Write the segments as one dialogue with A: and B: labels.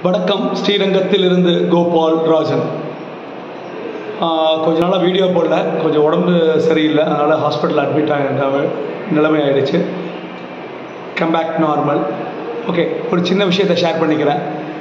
A: வணக்கம் ஸ்ரீரங்கத்திலிருந்து கோபால் ராஜன் ஆஹ் கொஞ்ச நாளாக வீடியோ போடல கொஞ்சம் உடம்பு சரியில்லை அதனால் ஹாஸ்பிட்டல் அட்மிட் ஆகிருந்த நிலைமை ஆயிடுச்சு கம் பேக் நார்மல் ஓகே ஒரு சின்ன விஷயத்தை ஷேர் பண்ணிக்கிறேன்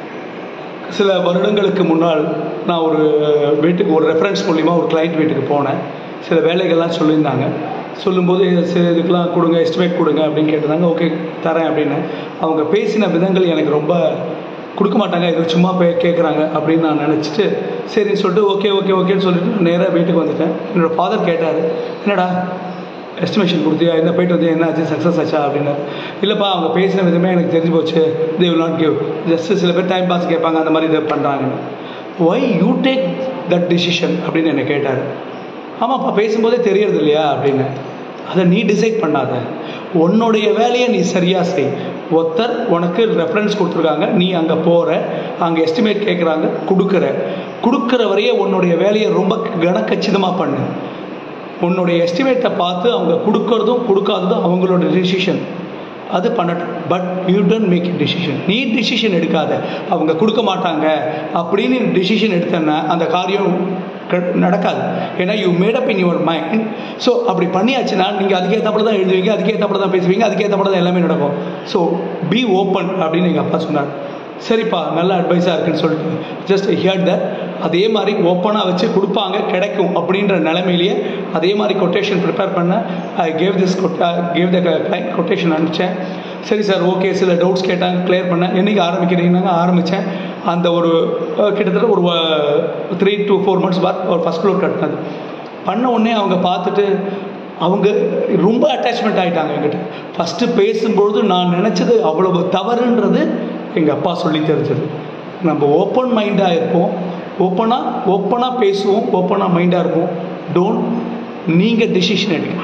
A: சில வருடங்களுக்கு முன்னால் நான் ஒரு வீட்டுக்கு ஒரு ரெஃபரன்ஸ் மூலிமா ஒரு கிளைண்ட் வீட்டுக்கு போனேன் சில வேலைகள்லாம் சொல்லியிருந்தாங்க சொல்லும்போது சரி இதுக்கெலாம் கொடுங்க எஸ்டிமேட் கொடுங்க அப்படின்னு கேட்டிருந்தாங்க ஓகே தரேன் அப்படின்னு அவங்க பேசின விதங்கள் எனக்கு ரொம்ப கொடுக்க மாட்டாங்க இது சும்மா போய் கேட்குறாங்க அப்படின்னு நான் நினச்சிட்டு சரின்னு சொல்லிட்டு ஓகே ஓகே ஓகேன்னு சொல்லிட்டு நான் நேராக வீட்டுக்கு வந்துட்டேன் என்னோடய ஃபாதர் கேட்டார் என்னடா எஸ்டிமேஷன் கொடுத்தியா என்ன போயிட்டு வந்து என்ன ஆச்சு சக்ஸஸ் ஆச்சா அப்படின்னு இல்லைப்பா அவங்க பேசின விதமே எனக்கு தெரிஞ்சு போச்சு they will not give just சில பேர் டைம் பாஸ் கேட்பாங்க அந்த மாதிரி இதை பண்ணுறாங்க why you take that decision அப்படின்னு என்னை கேட்டார் ஆமாப்பா பேசும்போதே தெரியறது இல்லையா அப்படின்னு அதை நீ டிசைட் பண்ணாத உன்னுடைய வேலையை நீ சரியாக செய் ஒருத்தர் உனக்கு ரெஃபரன்ஸ் கொடுத்துருக்காங்க நீ அங்கே போகிற அங்கே எஸ்டிமேட் கேட்குறாங்க கொடுக்குற கொடுக்குற வரையே உன்னுடைய வேலையை ரொம்ப கனக்கச்சிதமாக பண்ணு உன்னுடைய எஸ்டிமேட்டை பார்த்து அவங்க கொடுக்கறதும் கொடுக்காததும் அவங்களோட டிசிஷன் அது பண்ணட்டும் but you don't make a decision நீ டிசிஷன் எடுக்காத அவங்க கொடுக்க மாட்டாங்க அப்படின்னு டிசிஷன் எடுத்தேன்னா அந்த காரியம் க- நடக்காது ஏன்னா you made up in your mind so அப்படி பண்ணியாச்சுன்னா நீங்கள் அதுக்கேற்றப்பட தான் எழுதுவீங்க அதுக்கேற்றப்பட தான் பேசுவீங்க அதுக்கேற்றப்பட தான் எல்லாமே நடக்கும் ஸோ பி ஓப்பன் அப்படின்னு எங்கள் அப்பா சொன்னார் சரிப்பா நல்ல அட்வைஸாக இருக்குன்னு சொல்லிட்டு ஜஸ்ட் ஹியர் தட் அதே மாதிரி ஓப்பனாக வச்சு கொடுப்பாங்க கிடைக்கும் அப்படின்ற நிலைமையிலேயே அதே மாதிரி கொட்டேஷன் ப்ரிப்பேர் பண்ண I gave this gave the client quotation அனுப்பிச்சேன் சரி சார் ஓகே சில டவுட்ஸ் கேட்டாங்க கிளியர் பண்ணேன் என்றைக்கு ஆரம்பிக்கிறீங்கன்னாங்க ஆரம்பித்தேன் அந்த ஒரு அஹ், கிட்டத்தட்ட ஒரு த்ரீ டு ஃபோர் மந்த்ஸ் பாத் ஒரு ஃபஸ்ட் ஃப்ளோர் கட்டினது பண்ண உடனே அவங்க பார்த்துட்டு அவங்க ரொம்ப அட்டாச்மெண்ட் ஆகிட்டாங்க என்கிட்ட ஃபஸ்ட்டு பேசும்பொழுது நான் நினச்சது அவ்வளவு தவறுன்றது எங்கள் அப்பா சொல்லி தெரிஞ்சது நம்ம ஓப்பன் மைண்டாக இருப்போம் ஓப்பனாக ஓப்பனாக பேசுவோம் ஓப்பனாக மைண்டாக இருப்போம் டோன்ட் நீங்கள் டிசிஷன் எடுங்க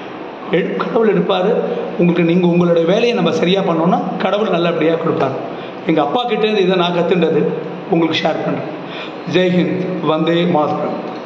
A: எடு கடவுள் எடுப்பார் உங்களுக்கு நீங்கள் உங்களோட வேலையை நம்ம சரியாக பண்ணோன்னா கடவுள் நல்லபடியாக கொடுப்பார் எங்கள் அப்பா கிட்டேருந்து இதை நான் கற்றுண்டது உங்களுக்கு ஷேர் பண்ணுறேன் ஜெய்ஹிந்த் வந்தே மாதரம்